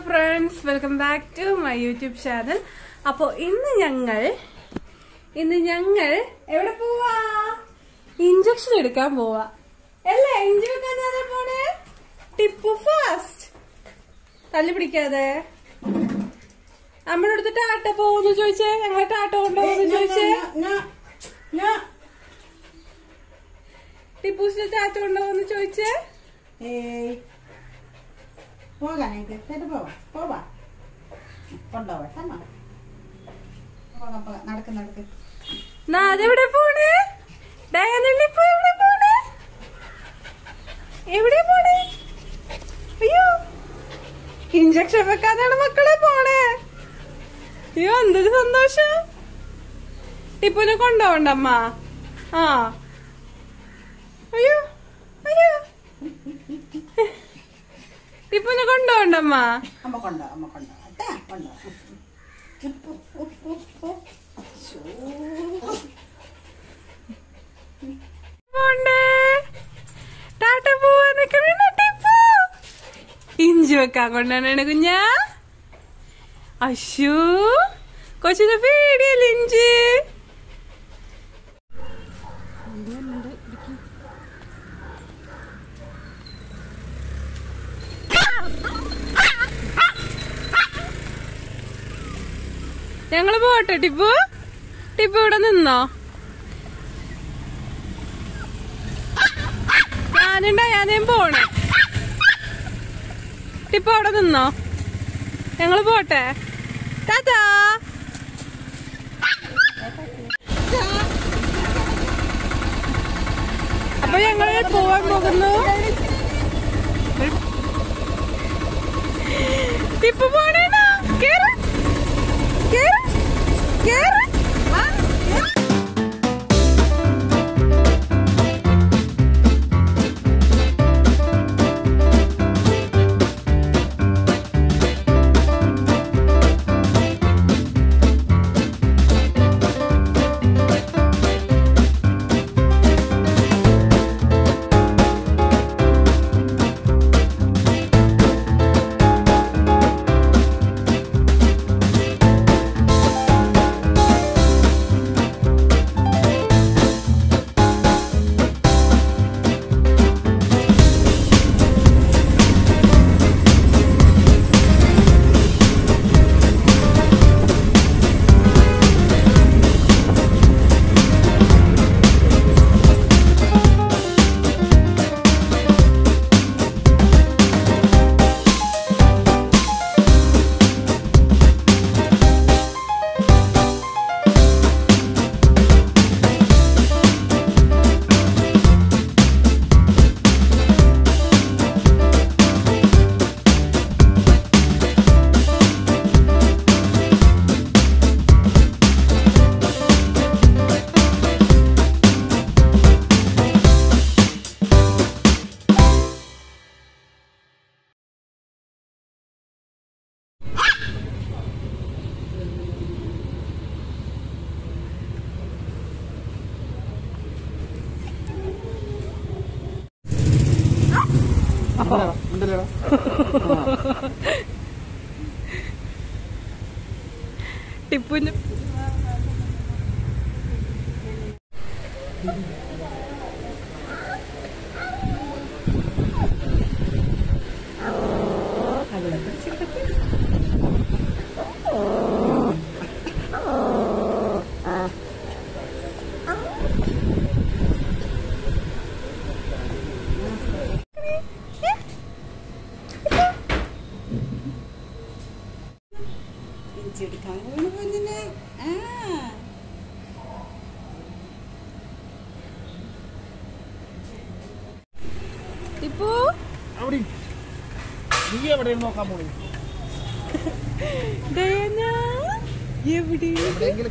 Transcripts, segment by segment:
Friends welcome back to my YouTube channel അപ്പോ ഇന്ന് ഞങ്ങൾ ഇന്ന് ഞങ്ങൾ എവിടെ പോവാ ഇഞ്ചക്ഷൻ എടുക്കാൻ പോവാ അല്ലേ ഇഞ്ചി വെക്കാൻ ആരാ പോണേ ടിപ്പു ഫാസ്റ്റ് തല്ലി പിടിക്കാതെ അമ്മയുടെ അടുത്ത് ടാറ്റ പോകുന്നു ചോദിച്ചേ ഞങ്ങളെ ടാറ്റ കൊണ്ടുപോകുന്നു ചോദിച്ചേ ടിപ്പൂസിന്റെ ടാറ്റ കൊണ്ടുപോകുന്നു ചോദിച്ചേ ഏയ് പോകാൻ എനിക്ക് ചേട്ടാ പോവാ പോവാ കൊണ്ടുപോവാ കേട്ടോ പോകാം പോകാം നടക്ക് നടക്ക് നാ അതെവിടെ പോണേ ഡയാനള്ളി ഇപ്പൊ എവിടെ പോണേ എവിടെ പോണേ അയ്യോ ഇഞ്ചക്ഷൻ വെക്കാനാണ് മക്കളെ പോണേ അയ്യോ എന്തൊരു സന്തോഷം ടിപ്പുനെ കൊണ്ടുപോകണ്ടമ്മ ആ അയ്യോ അയ്യോ ടിപ്പുനെ കൊണ്ടുപോകണ്ടമ്മ അമ്മ കൊണ്ടോ അമ്മ കൊണ്ടോ കേട്ടാ കൊണ്ടോ പോണ്ടേ ടാറ്റ പോവാൻ നിക്കണ ടിപ്പു ഇഞ്ചി വെക്കാൻ കൊണ്ടാണ് കുഞ്ഞാ അശു കൊച്ചിന് പേടിയല്ല ഇഞ്ചി ഞങ്ങള് പോട്ടെ ടിപ്പു ടിപ്പു ഇവിടെ നിന്നോ ഞാനുണ്ടാ ഞാനേം പോണേ ടിപ്പു അവിടെ നിന്നോ ഞങ്ങള് പോട്ടെ ടാറ്റാ അപ്പൊ ഞങ്ങൾ പോവാൻ പോകുന്നു ടിപ്പു പോണേണോ കേറ് കേറ് കേറ് ആ, കേറ്. ടിപ്പുന് ഇഞ്ചെടുക്കാൻ വീണ് കുഞ്ഞിനെ ആ ടിപ്പു അവിടെ നീ എവിടെ നോക്കാൻ പോണു ഡയാന എവിടെ എവിടെയെങ്കിലും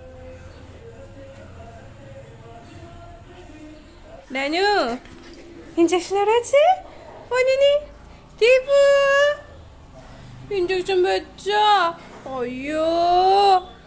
ഡാനു ഇഞ്ചക്ഷൻ എവിടെ വെച്ച് പൊന്നിനി ദീപു ഇഞ്ചക്ഷൻ വെച്ചോ അയ്യോ